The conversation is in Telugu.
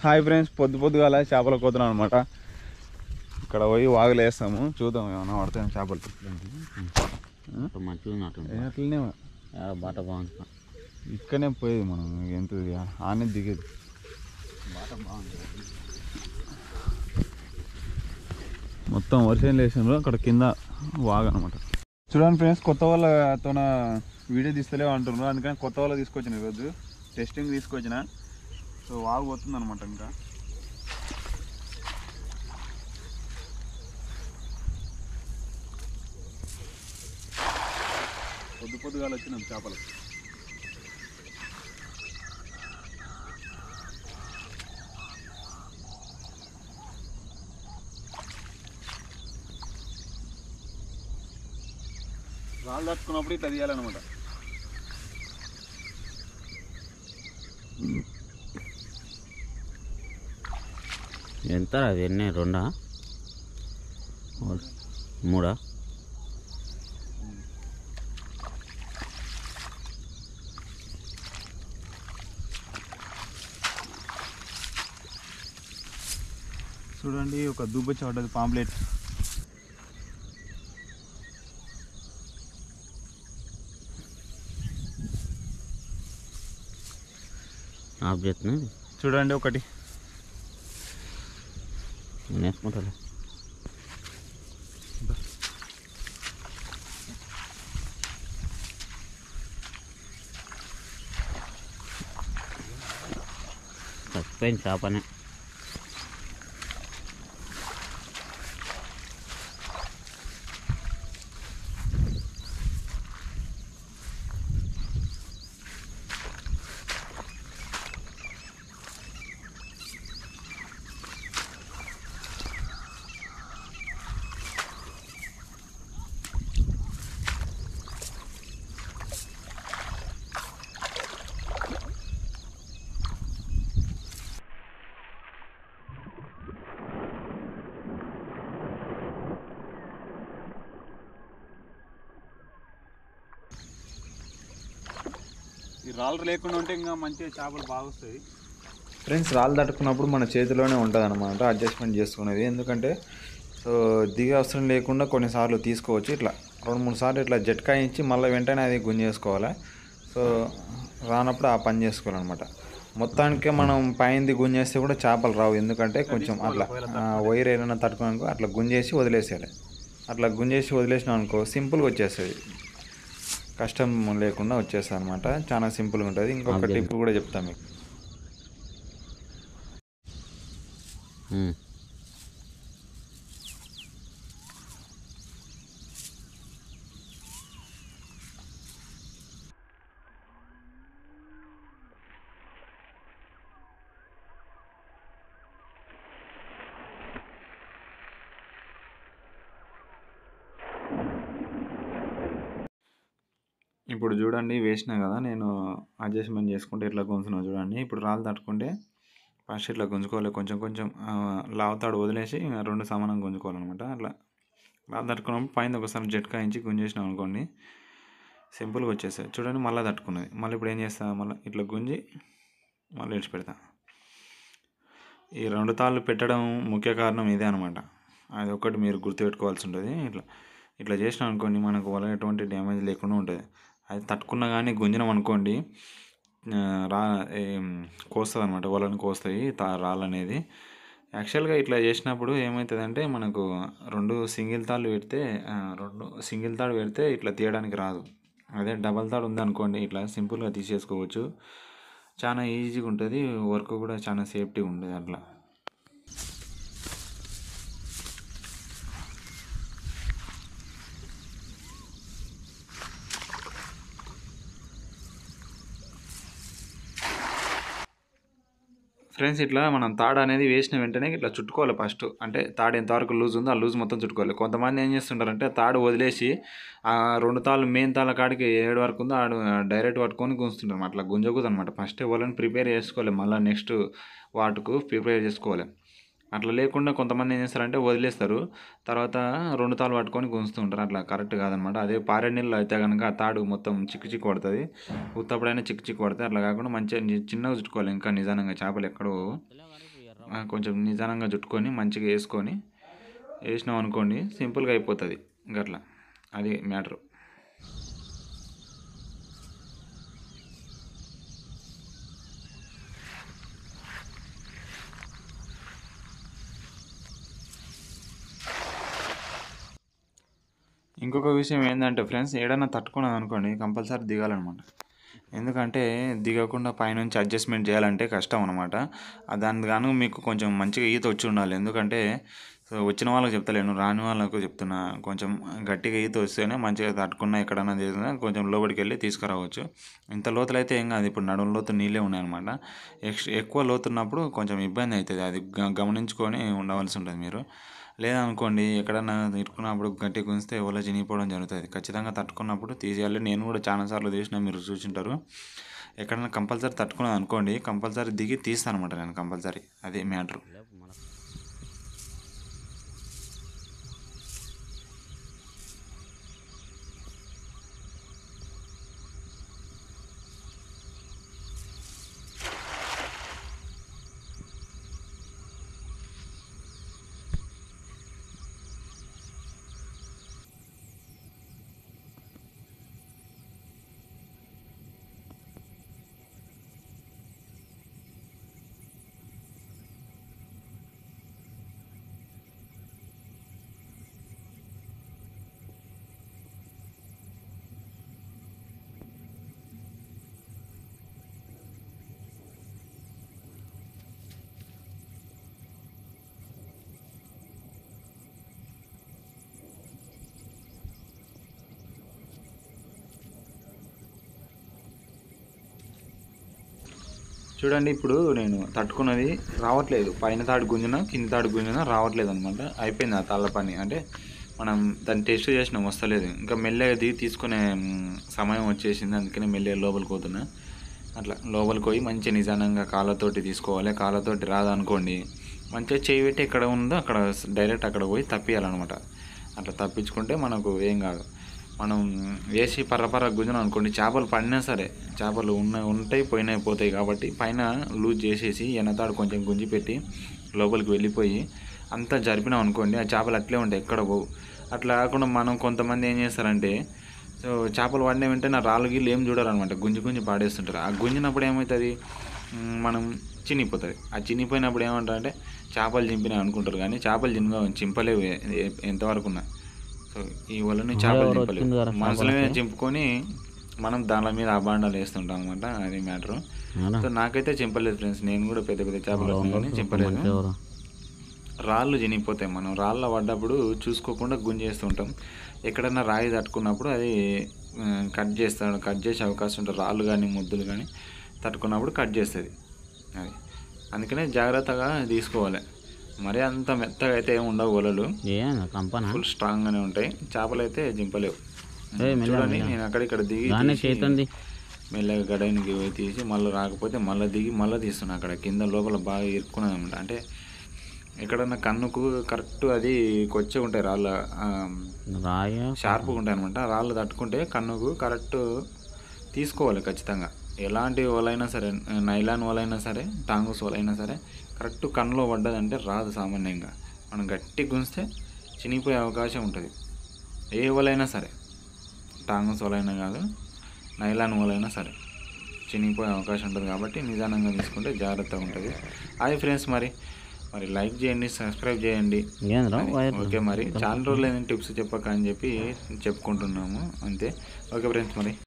హాయ్ ఫ్రెండ్స్ పొద్దు పొద్దుగాల చేపలు కోతున్నాం అనమాట ఇక్కడ పోయి వాగులు వేస్తాము చూద్దాం ఏమన్నా పడతాయి చేపలు మంచిగా ఉన్నట్టుంది అట్లనే ఆ, బాట బాగుంది ఇక్కడనే పోయేది మనం ఎంత ఆనే దిగేది బాట బాగుంది మొత్తం వర్షం లేచినారు అక్కడ కింద వాగు అనమాట చూడండి ఫ్రెండ్స్ కొత్త వాళ్ళతో వీడియో తీస్తలేవు అంటున్నారు అందుకని కొత్త వాళ్ళు తీసుకొచ్చిన ఈరోజు టెస్టింగ్ తీసుకొచ్చిన సో వాగు పోతుంది అనమాట ఇంకా పొద్దు పొద్దుగాల వచ్చినాం చేపలు రాళ్ళు తట్టుకున్నప్పుడు ఇట్లా తీయాలన్నమాట ఎంత అది ఎన్ని రెండా మూడా చూడండి ఒక దుబ్బ చోటది పాంప్లెట్ ఆఫ్ చేస్తున్నా చూడండి ఒకటి నేను వేసుకుంటాను చచ్చిపోయింది చేపనే ఈ రాళ్ళు లేకుండా ఉంటే ఇంకా మంచిగా చేపలు బాగా వస్తాయి ఫ్రెండ్స్ రాళ్ళు తట్టుకున్నప్పుడు మన చేతిలోనే ఉంటుంది అనమాట అడ్జస్ట్మెంట్ చేసుకునేది ఎందుకంటే సో దిగే అవసరం లేకుండా కొన్నిసార్లు తీసుకోవచ్చు ఇట్లా రెండు మూడు సార్లు ఇట్లా జట్కాయించి మళ్ళీ వెంటనే అది గుంజేసుకోవాలి సో రానప్పుడు ఆ పని చేసుకోవాలన్నమాట మొత్తానికే మనం పైంది గుంజేస్తే కూడా చేపలు రావు ఎందుకంటే కొంచెం అట్లా ఆ, వైర్ ఏదైనా తట్టుకున్నాకో అట్లా గుంజేసి వదిలేసేయాలి అట్లా గుంజేసి వదిలేసినాం అనుకో సింపుల్గా వచ్చేస్తుంది కష్టం లేకుండా వచ్చేస్తుంది అనమాట చాలా సింపుల్గా ఉంటుంది ఇంకొక అంతే. టిప్ కూడా చెప్తాను మీకు ఉమ్. ఇప్పుడు చూడండి వేసినా కదా నేను అడ్జస్ట్మెంట్ చేసుకుంటే ఇట్లా గుంజుతున్నా చూడండి ఇప్పుడు రాళ్ళు తట్టుకుంటే ఫస్ట్ ఇట్లా గుంజుకోవాలి కొంచెం కొంచెం ఆ, లావుతాడు వదిలేసి ఇంకా రెండు సమానంగా గుంజుకోవాలన్నమాట అట్లా రాళ్ళు తట్టుకున్నప్పుడు పైన ఒకసారి జట్కాయించి గుంజేసినాం అనుకోండి సింపుల్గా వచ్చేస్తాయి చూడండి మళ్ళీ తట్టుకున్నది మళ్ళీ ఇప్పుడు ఏం చేస్తా మళ్ళీ ఇట్లా గుంజి మళ్ళీ ఇడిచి పెడతా ఈ రెండు తాళ్ళు పెట్టడం ముఖ్య కారణం ఇదే అనమాట అది ఒకటి మీరు గుర్తుపెట్టుకోవాల్సి ఉంటుంది ఇట్లా ఇట్లా చేసినాం అనుకోండి మనకు వల ఎటువంటి డ్యామేజ్ లేకుండా ఉంటుంది అది తట్టుకున్నా కానీ గుంజినాం అనుకోండి ఆ, రా కోస్తుంది అనమాట వలని కోస్తాయి తా రాళ్ళు అనేది యాక్చువల్గా ఇట్లా చేసినప్పుడు ఏమవుతుందంటే మనకు రెండు సింగిల్ తాళ్ళు పెడితే ఆ, రెండు సింగిల్ తాడు పెడితే ఇట్లా తీయడానికి రాదు అదే డబల్ తాడు ఉందనుకోండి ఇట్లా సింపుల్గా తీసేసుకోవచ్చు చాలా ఈజీగా ఉంటుంది వర్క్ కూడా చాలా సేఫ్టీ ఉంటుంది అట్లా ఫ్రెండ్స్ ఇట్లా మనం తాడు అనేది వేసిన వెంటనే ఇట్లా చుట్టుకోవాలి ఫస్ట్ అంటే తాడు ఎంతవరకు లూజ్ ఉందో ఆ లూజ్ మొత్తం చుట్టుకోవాలి కొంతమంది ఏం చేస్తుంటారంటే తాడు వదిలేసి ఆ రెండు తాళ్ళు మెయిన్ తాళ్ళ కాడికి ఏడు వరకు ఉందో ఆడు డైరెక్ట్ పట్టుకొని గుంజుతుంటారు అట్లా గుంజకూడదు అనమాట ఫస్ట్ వాళ్ళని ప్రిపేర్ చేసుకోవాలి మళ్ళీ నెక్స్ట్ వాటికు ప్రిపేర్ చేసుకోవాలి అట్లా లేకుండా కొంతమంది ఏం చేస్తారంటే వదిలేస్తారు తర్వాత రెండు తాళ్ళు పట్టుకొని గుంజుతుంటారు అట్లా కరెక్ట్ కాదనమాట అదే పారే నీళ్ళు అయితే కనుక ఆ తాడు మొత్తం చిక్కు చిక్కు పడుతుంది ఉత్తప్పుడైనా చిక్కు చిక్కు పడుతుంది అట్లా కాకుండా మంచిగా ని- చిన్నగా చుట్టుకోవాలి ఇంకా నిదానంగా చేపలు ఎక్కడో ఆ, కొంచెం నిదానంగా చుట్టుకొని మంచిగా వేసుకొని వేసినాం అనుకోండి సింపుల్గా అయిపోతుంది గట్లా అది మ్యాటర్ ఇంకొక విషయం ఏంటంటే ఫ్రెండ్స్ ఏడైనా తట్టుకున్నది అనుకోండి కంపల్సరీ దిగాలన్నమాట ఎందుకంటే దిగకుండా పైనుంచి అడ్జస్ట్మెంట్ చేయాలంటే కష్టం అనమాట దాని గాను మీకు కొంచెం మంచిగా ఈత వచ్చి ఉండాలి ఎందుకంటే సో వచ్చిన వాళ్ళకి చెప్తలేను రాని వాళ్ళకు చెప్తున్నా కొంచెం గట్టిగా ఈత వస్తేనే మంచిగా తట్టుకున్నా ఎక్కడన్నా చేసినా కొంచెం లోపలికి వెళ్ళి తీసుకురావచ్చు ఇంత లోతులు అయితే ఏం కాదు ఇప్పుడు నడుము లోతు నీళ్ళే ఉన్నాయన్నమాట ఎక్స్ ఎక్కువ లోతున్నప్పుడు కొంచెం ఇబ్బంది అవుతుంది అది గ- గమనించుకొని ఉండవలసి ఉంటుంది మీరు లేదనుకోండి ఎక్కడన్నా ఇరుక్కున్నప్పుడు గట్టి గుంజితే ఎవరో చినిగిపోవడం జరుగుతుంది ఖచ్చితంగా తట్టుకున్నప్పుడు తీసేయాలి నేను కూడా చాలాసార్లు తీసిన మీరు చూసింటారు ఎక్కడన్నా కంపల్సరీ తట్టుకున్నది అనుకోండి కంపల్సరీ దిగి తీస్తాను అనమాట నేను కంపల్సరీ అదే మ్యాటర్ చూడండి ఇప్పుడు నేను తట్టుకున్నది రావట్లేదు పైన తాడు గుంజిన కింద తాడు గుంజిన రావట్లేదు అనమాట అయిపోయింది ఆ తాళ్ళ పని అంటే మనం దాన్ని టెస్ట్ చేసినాం వస్తలేదు ఇంకా మెల్లగా దిగి తీసుకునే మ్, సమయం వచ్చేసింది అందుకనే మెల్లగా లోపలికి పోతున్నా అట్లా లోపలికి పోయి మంచి నిదానంగా కాళ్ళతోటి తీసుకోవాలి కాళ్ళతోటి రాదనుకోండి మంచిగా చేయి పెట్టి ఎక్కడ ఉందో అక్కడ డైరెక్ట్ అక్కడ పోయి తప్పియాలన్నమాట అట్లా తప్పించుకుంటే మనకు ఏం కాదు మనం వేసి పర్రపర్ర గుంజనం అనుకోండి చేపలు పడినా సరే చేపలు ఉన్న ఉంటాయి పోయినాయి పోతాయి కాబట్టి పైన లూజ్ చేసేసి ఎనతాడు కొంచెం గుంజి పెట్టి లోపలికి వెళ్ళిపోయి అంతా జరిపినాం అనుకోండి ఆ చేపలు అట్లే ఉంటాయి ఎక్కడ పోవు అట్లా కాకుండా మనం కొంతమంది ఏం చేస్తారంటే సో చేపలు పడిన వెంటనే ఆ రాళ్ళు గిళ్ళు ఏం చూడాలన్నమాట గుంజి గుంజి పాడేస్తుంటారు ఆ గుంజినప్పుడు ఏమవుతుంది మ్, మనం చినిగిపోతుంది ఆ చినిగిపోయినప్పుడు ఏమంటారంటే చేపలు చింపినాయి అనుకుంటారు కానీ చేపలు చింప చింపలేవు ఎ- ఎ- ఎంతవరకు ఉన్నా సో ఈ వలని చేపలు ఎవరో చింపలేవు వచ్చింది కదా మనసులో చేపలకి. చింపుకొని మనం దాని మీద అబాండాలు వేస్తుంటాం అనమాట అది మ్యాటర్ అవునా? సో నాకైతే చింపలేదు ఫ్రెండ్స్ నేను కూడా పెద్ద పెద్ద చేపలు పట్టినా కానీ చింపలేదు మంచిగా ఎవరో. రాళ్ళు చినిగిపోతాయి మనం రాళ్ళ పడ్డప్పుడు చూసుకోకుండా గుంజేస్తుంటాం ఎక్కడన్నా రాయి తట్టుకున్నప్పుడు అది ఆ, కట్ చేస్తాడు కట్ చేసే అవకాశం ఉంటుంది రాళ్ళు కానీ ముద్దులు కానీ తట్టుకున్నప్పుడు కట్ చేస్తుంది అది అందుకనే జాగ్రత్తగా తీసుకోవాలి మరి అంత మెత్తగా అయితే ఏమి ఉండవు వలలు ఏం కంపనా ఫుల్ స్ట్రాంగ్గానే ఉంటాయి చేపలు అయితే జింపలేవు ఏయ్, మెల్లగా, చూడండి మెల్లగా. నేను అక్కడిక్కడ దిగి దాన్ని తీసి చేతుంది మెల్లగా గడైనకి పోయి తీసి మళ్ళీ రాకపోతే మళ్ళీ దిగి మళ్ళీ తీస్తున్నా అక్కడ కింద లోపల బాగా ఇరుక్కున్నది అనమాట అంటే ఎక్కడన్నా కన్నుకు కరెక్ట్ అది కొచ్చే ఉంటాయి రాళ్ళ ఆ, రాయ షార్ప్గా ఉంటాయి అనమాట రాళ్ళు తట్టుకుంటే కన్నుకు కరెక్ట్ తీసుకోవాలి ఖచ్చితంగా ఎలాంటి వలైనా సరే నైలాన్ వలైనా సరే టాంగుస్ వలైనా సరే కరెక్ట్ కన్నులో పడ్డదంటే రాదు సామాన్యంగా మనం గట్టి గుంజితే చినిగిపోయే అవకాశం ఉంటుంది ఏ వలైనా సరే టాంగుస్ వలైనా కాదు నైలాన్ వలైనా సరే చినిగిపోయే అవకాశం ఉంటుంది కాబట్టి నిదానంగా తీసుకుంటే జాగ్రత్తగా ఉంటుంది అది ఫ్రెండ్స్ మరి మరి లైక్ చేయండి సబ్స్క్రైబ్ చేయండి ఏంద్రా అది. వైర్ ఓకే మరి చాలా రోజులు ఏదైనా టిప్స్ చెప్పక అని చెప్పి చెప్పుకుంటున్నాము అంతే ఓకే ఫ్రెండ్స్ మరి